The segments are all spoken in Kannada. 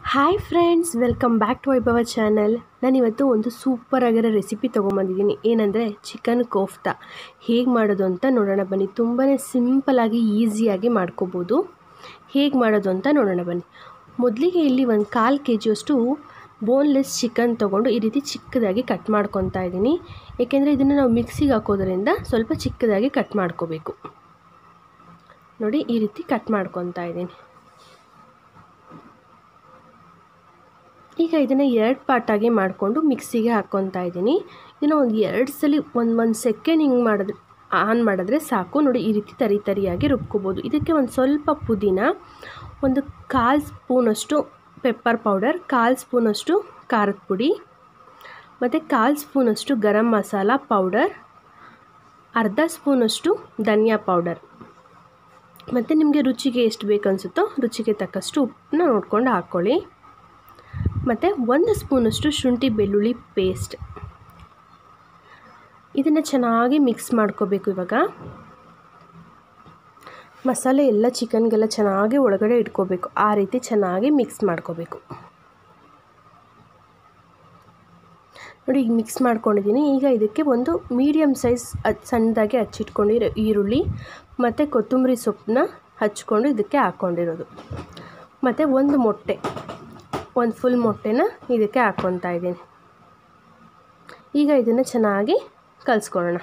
hi friends welcome back to Vaibhava channel ನಾನಿವತ್ತು ಒಂದು ಸೂಪರ್ ಆಗಿರೋ ರೆಸಿಪಿ ತೊಗೊಂಬಂದಿದ್ದೀನಿ ಏನಂದರೆ ಚಿಕನ್ ಕೋಫ್ತಾ ಹೇಗೆ ಮಾಡೋದು ಅಂತ ನೋಡೋಣ ಬನ್ನಿ ತುಂಬಾ ಸಿಂಪಲಾಗಿ ಈಸಿಯಾಗಿ ಮಾಡ್ಕೋಬೋದು ಹೇಗೆ ಮಾಡೋದು ಅಂತ ನೋಡೋಣ ಬನ್ನಿ ಮೊದಲಿಗೆ ಇಲ್ಲಿ ಒಂದು ಕಾಲು ಕೆ ಜಿಯಷ್ಟು ಬೋನ್ಲೆಸ್ ಚಿಕನ್ ತೊಗೊಂಡು ಈ ರೀತಿ ಚಿಕ್ಕದಾಗಿ ಕಟ್ ಮಾಡ್ಕೊತಾ ಇದ್ದೀನಿ ಏಕೆಂದರೆ ಇದನ್ನು ನಾವು ಮಿಕ್ಸಿಗೆ ಹಾಕೋದ್ರಿಂದ ಸ್ವಲ್ಪ ಚಿಕ್ಕದಾಗಿ ಕಟ್ ಮಾಡ್ಕೋಬೇಕು ನೋಡಿ ಈ ರೀತಿ ಕಟ್ ಮಾಡ್ಕೊತಾ ಇದ್ದೀನಿ ಈಗ ಇದನ್ನು ಎರಡು ಪಾರ್ಟಾಗಿ ಮಾಡಿಕೊಂಡು ಮಿಕ್ಸಿಗೆ ಹಾಕ್ಕೊತಾ ಇದ್ದೀನಿ ಇದನ್ನು ಒಂದು ಎರಡು ಸಲ ಒಂದು ಒಂದು ಸೆಕೆಂಡ್ ಹಿಂಗೆ ಮಾಡಿದ್ರೆ ಆನ್ ಮಾಡಿದ್ರೆ ಸಾಕು ನೋಡಿ ಈ ರೀತಿ ತರಿ ತರಿಯಾಗಿ ರುಬ್ಕೋಬೋದು ಇದಕ್ಕೆ ಒಂದು ಸ್ವಲ್ಪ ಪುದೀನ ಒಂದು ಕಾಲು ಸ್ಪೂನಷ್ಟು ಪೆಪ್ಪರ್ ಪೌಡರ್ ಕಾಲು ಸ್ಪೂನಷ್ಟು ಖಾರದ ಪುಡಿ ಮತ್ತು ಕಾಲು ಸ್ಪೂನಷ್ಟು ಗರಂ ಮಸಾಲ ಪೌಡರ್ ಅರ್ಧ ಸ್ಪೂನಷ್ಟು ಧನಿಯಾ ಪೌಡರ್ ಮತ್ತು ನಿಮಗೆ ರುಚಿಗೆ ಎಷ್ಟು ಬೇಕು ಅನಿಸುತ್ತೋ ರುಚಿಗೆ ತಕ್ಕಷ್ಟು ಉಪ್ಪನ್ನ ನೋಡ್ಕೊಂಡು ಹಾಕ್ಕೊಳ್ಳಿ ಮತ್ತು ಒಂದು ಸ್ಪೂನಷ್ಟು ಶುಂಠಿ ಬೆಳ್ಳುಳ್ಳಿ ಪೇಸ್ಟ್ ಇದನ್ನು ಚೆನ್ನಾಗಿ ಮಿಕ್ಸ್ ಮಾಡ್ಕೋಬೇಕು ಇವಾಗ ಮಸಾಲೆ ಎಲ್ಲ ಚಿಕನ್ಗೆಲ್ಲ ಚೆನ್ನಾಗಿ ಒಳಗಡೆ ಇಟ್ಕೋಬೇಕು ಆ ರೀತಿ ಚೆನ್ನಾಗಿ ಮಿಕ್ಸ್ ಮಾಡ್ಕೋಬೇಕು ನೋಡಿ ಈಗ ಮಿಕ್ಸ್ ಮಾಡ್ಕೊಂಡಿದ್ದೀನಿ ಈಗ ಇದಕ್ಕೆ ಒಂದು ಮೀಡಿಯಮ್ ಸೈಜ್ ಸಣ್ಣದಾಗಿ ಹಚ್ಚಿಟ್ಕೊಂಡಿರೋ ಈರುಳ್ಳಿ ಮತ್ತು ಕೊತ್ತಂಬರಿ ಸೊಪ್ಪನ್ನ ಹಚ್ಕೊಂಡು ಇದಕ್ಕೆ ಹಾಕ್ಕೊಂಡಿರೋದು ಮತ್ತು ಒಂದು ಮೊಟ್ಟೆ ಒಂದು ಫುಲ್ ಮೊಟ್ಟೆನ ಇದಕ್ಕೆ ಹಾಕ್ಕೊತಾ ಇದ್ದೀನಿ ಈಗ ಇದನ್ನು ಚೆನ್ನಾಗಿ ಕಲಿಸ್ಕೊಳ್ಳೋಣ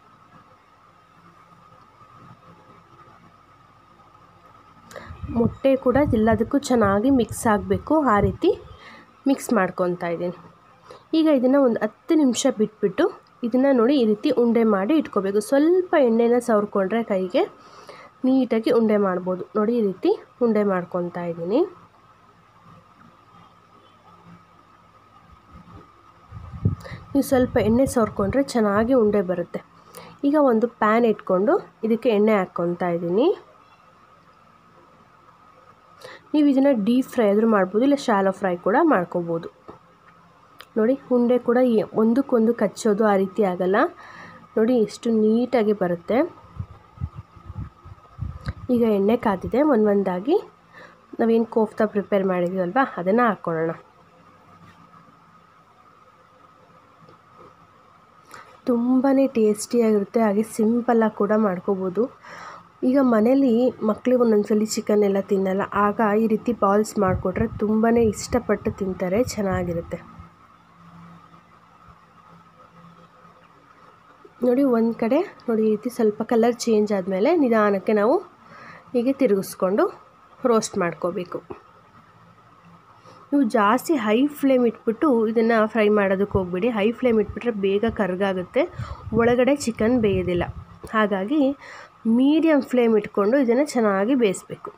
ಮೊಟ್ಟೆ ಕೂಡ ಎಲ್ಲದಕ್ಕೂ ಚೆನ್ನಾಗಿ ಮಿಕ್ಸ್ ಆಗಬೇಕು ಆ ರೀತಿ ಮಿಕ್ಸ್ ಮಾಡ್ಕೊತಾ ಇದ್ದೀನಿ ಈಗ ಇದನ್ನು ಒಂದು ಹತ್ತು ನಿಮಿಷ ಬಿಟ್ಬಿಟ್ಟು ಇದನ್ನು ನೋಡಿ ಈ ರೀತಿ ಉಂಡೆ ಮಾಡಿ ಇಟ್ಕೋಬೇಕು ಸ್ವಲ್ಪ ಎಣ್ಣೆನ ಸವರ್ಕೊಂಡ್ರೆ ಕೈಗೆ ನೀಟಾಗಿ ಉಂಡೆ ಮಾಡ್ಬೋದು ನೋಡಿ ಈ ರೀತಿ ಉಂಡೆ ಮಾಡ್ಕೊತಾ ಇದ್ದೀನಿ ನೀವು ಸ್ವಲ್ಪ ಎಣ್ಣೆ ಸವರ್ಕೊಂಡ್ರೆ ಚೆನ್ನಾಗಿ ಉಂಡೆ ಬರುತ್ತೆ ಈಗ ಒಂದು ಪ್ಯಾನ್ ಇಟ್ಕೊಂಡು ಇದಕ್ಕೆ ಎಣ್ಣೆ ಹಾಕ್ಕೊತಾ ಇದ್ದೀನಿ ನೀವು ಇದನ್ನು ಡೀಪ್ ಫ್ರೈ ಆದರೂ ಮಾಡ್ಬೋದು ಇಲ್ಲ ಶಾಲೋ ಫ್ರೈ ಕೂಡ ಮಾಡ್ಕೋಬೋದು ನೋಡಿ ಉಂಡೆ ಕೂಡ ಒಂದಕ್ಕೊಂದು ಕಚ್ಚೋದು ಆ ರೀತಿ ಆಗಲ್ಲ ನೋಡಿ ಎಷ್ಟು ನೀಟಾಗಿ ಬರುತ್ತೆ ಈಗ ಎಣ್ಣೆ ಕಾದಿದೆ ಒಂದು ಒಂದಾಗಿ ನಾವೇನು ಕೋಫ್ತಾ ಪ್ರಿಪೇರ್ ಮಾಡಿದ್ದೀವಲ್ವ ಅದನ್ನು ಹಾಕ್ಕೊಳ್ಳೋಣ ತುಂಬಾ ಟೇಸ್ಟಿಯಾಗಿರುತ್ತೆ ಹಾಗೆ ಸಿಂಪಲ್ಲಾಗಿ ಕೂಡ ಮಾಡ್ಕೋಬೋದು ಈಗ ಮನೇಲಿ ಮಕ್ಕಳಿಗೆ ಒಂದೊಂದ್ಸಲಿ ಚಿಕನ್ ಎಲ್ಲ ತಿನ್ನಲ್ಲ ಆಗ ಈ ರೀತಿ ಬಾಲ್ಸ್ ಮಾಡಿಕೊಟ್ರೆ ತುಂಬಾ ಇಷ್ಟಪಟ್ಟು ತಿಂತಾರೆ ಚೆನ್ನಾಗಿರುತ್ತೆ ನೋಡಿ ಒಂದು ಕಡೆ ನೋಡಿ ಈ ರೀತಿ ಸ್ವಲ್ಪ ಕಲರ್ ಚೇಂಜ್ ಆದಮೇಲೆ ನಿಧಾನಕ್ಕೆ ನಾವು ಹೀಗೆ ತಿರುಗಿಸ್ಕೊಂಡು ರೋಸ್ಟ್ ಮಾಡ್ಕೋಬೇಕು ನೀವು ಜಾಸ್ತಿ ಹೈ ಫ್ಲೇಮ್ ಇಟ್ಬಿಟ್ಟು ಇದನ್ನು ಫ್ರೈ ಮಾಡೋದಕ್ಕೆ ಹೋಗ್ಬಿಡಿ ಹೈ ಫ್ಲೇಮ್ ಇಟ್ಬಿಟ್ರೆ ಬೇಗ ಕರ್ಗಾಗುತ್ತೆ ಒಳಗಡೆ ಚಿಕನ್ ಬೇಯೋದಿಲ್ಲ ಹಾಗಾಗಿ ಮೀಡಿಯಮ್ ಫ್ಲೇಮ್ ಇಟ್ಕೊಂಡು ಇದನ್ನು ಚೆನ್ನಾಗಿ ಬೇಯಿಸ್ಬೇಕು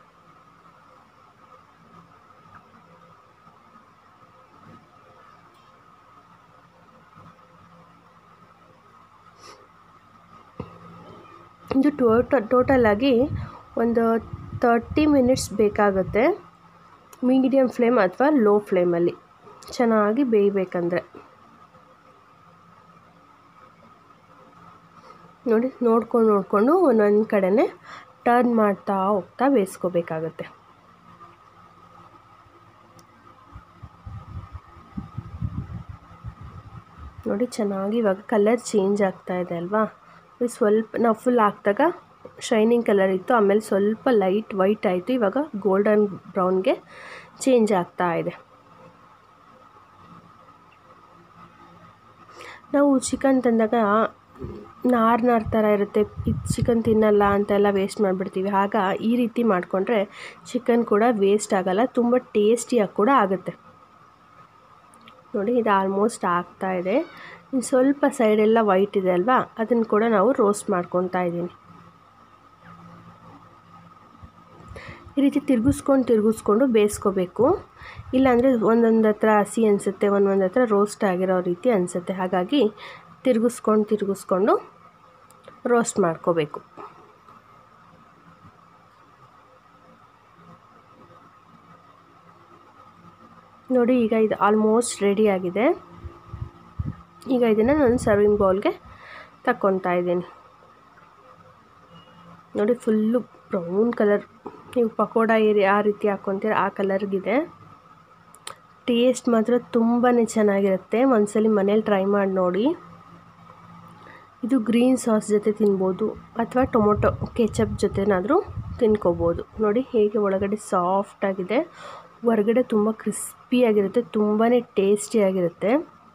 ಇದು ಟೋಟ ಟೋಟಲಾಗಿ ಒಂದು ತರ್ಟಿ ಮಿನಿಟ್ಸ್ ಬೇಕಾಗುತ್ತೆ ಮೀಡಿಯಮ್ ಫ್ಲೇಮ್ ಅಥವಾ ಲೋ ಫ್ಲೇಮಲ್ಲಿ ಚೆನ್ನಾಗಿ ಬೇಯಬೇಕಂದ್ರೆ ನೋಡಿ ನೋಡ್ಕೊಂಡು ನೋಡಿಕೊಂಡು ಒಂದೊಂದು ಕಡೆನೇ ಟರ್ನ್ ಮಾಡ್ತಾ ಹೋಗ್ತಾ ಬೇಯಿಸ್ಕೋಬೇಕಾಗತ್ತೆ ನೋಡಿ ಚೆನ್ನಾಗಿ ಇವಾಗ ಕಲರ್ ಚೇಂಜ್ ಆಗ್ತಾ ಇದೆ ಅಲ್ವಾ ಸ್ವಲ್ಪ ನಾವು ಫುಲ್ ಹಾಕಿದಾಗ ಶೈನಿಂಗ್ ಕಲರ್ ಇತ್ತು ಆಮೇಲೆ ಸ್ವಲ್ಪ ಲೈಟ್ ವೈಟ್ ಆಯಿತು ಇವಾಗ ಗೋಲ್ಡನ್ ಬ್ರೌನ್ಗೆ ಚೇಂಜ್ ಆಗ್ತಾ ಇದೆ ನಾವು ಚಿಕನ್ ತಂದಾಗ ನಾರು ನಾರು ಥರ ಇರುತ್ತೆ ಇದು ಚಿಕನ್ ತಿನ್ನಲ್ಲ ಅಂತೆಲ್ಲ ವೇಸ್ಟ್ ಮಾಡಿಬಿಡ್ತೀವಿ ಆಗ ಈ ರೀತಿ ಮಾಡಿಕೊಂಡ್ರೆ ಚಿಕನ್ ಕೂಡ ವೇಸ್ಟ್ ಆಗೋಲ್ಲ ತುಂಬ ಟೇಸ್ಟಿಯಾಗಿ ಕೂಡ ಆಗುತ್ತೆ ನೋಡಿ ಇದು ಆಲ್ಮೋಸ್ಟ್ ಆಗ್ತಾ ಇದೆ ಇನ್ನು ಸ್ವಲ್ಪ ಸೈಡೆಲ್ಲ ವೈಟ್ ಇದೆ ಅಲ್ವಾ ಅದನ್ನು ಕೂಡ ನಾವು ರೋಸ್ಟ್ ಮಾಡ್ಕೊತಾ ಇದ್ದೀನಿ ಈ ರೀತಿ ತಿರುಗಿಸ್ಕೊಂಡು ತಿರುಗಿಸ್ಕೊಂಡು ಬೇಯಿಸ್ಕೋಬೇಕು ಇಲ್ಲಾಂದರೆ ಒಂದೊಂದು ಹತ್ರ ಹಸಿ ಅನಿಸುತ್ತೆ ಒಂದೊಂದು ಹತ್ರ ರೋಸ್ಟ್ ಆಗಿರೋ ರೀತಿ ಅನಿಸುತ್ತೆ ಹಾಗಾಗಿ ತಿರುಗಿಸ್ಕೊಂಡು ತಿರುಗಿಸ್ಕೊಂಡು ರೋಸ್ಟ್ ಮಾಡ್ಕೋಬೇಕು ನೋಡಿ ಈಗ ಇದು ಆಲ್ಮೋಸ್ಟ್ ರೆಡಿ ಆಗಿದೆ ಈಗ ಇದನ್ನು ನಾನು ಸರ್ವಿಂಗ್ ಬೌಲ್ಗೆ ತಕ್ಕೊತಾ ಇದ್ದೀನಿ ನೋಡಿ ಫುಲ್ಲು ಬ್ರೌನ್ ಕಲರ್ ನೀವು ಪಕೋಡ ಏರಿ ಆ ರೀತಿ ಹಾಕ್ಕೊತೀರ ಆ ಕಲರ್ಗಿದೆ ಟೇಸ್ಟ್ ಮಾತ್ರ ತುಂಬಾ ಚೆನ್ನಾಗಿರುತ್ತೆ ಒಂದ್ಸಲಿ ಮನೇಲಿ ಟ್ರೈ ಮಾಡಿ ನೋಡಿ ಇದು ಗ್ರೀನ್ ಸಾಸ್ ಜೊತೆ ತಿನ್ಬೋದು ಅಥವಾ ಟೊಮೊಟೊ ಕೆಚಪ್ ಜೊತೆನಾದರೂ ತಿನ್ಕೋಬೋದು ನೋಡಿ ಹೇಗೆ ಒಳಗಡೆ ಸಾಫ್ಟಾಗಿದೆ ಹೊರಗಡೆ ತುಂಬ ಕ್ರಿಸ್ಪಿಯಾಗಿರುತ್ತೆ ತುಂಬಾ ಟೇಸ್ಟಿಯಾಗಿರುತ್ತೆ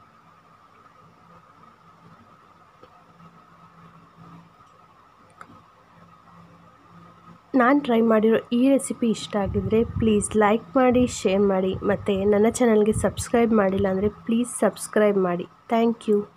ನಾನು ಟ್ರೈ ಮಾಡಿರೋ ಈ ರೆಸಿಪಿ ಇಷ್ಟ ಆಗಿದರೆ ಪ್ಲೀಸ್ ಲೈಕ್ ಮಾಡಿ ಶೇರ್ ಮಾಡಿ ಮತ್ತು ನನ್ನ ಚಾನಲ್ಗೆ ಸಬ್ಸ್ಕ್ರೈಬ್ ಮಾಡಿಲ್ಲ ಅಂದರೆ ಪ್ಲೀಸ್ ಸಬ್ಸ್ಕ್ರೈಬ್ ಮಾಡಿ ಥ್ಯಾಂಕ್ ಯು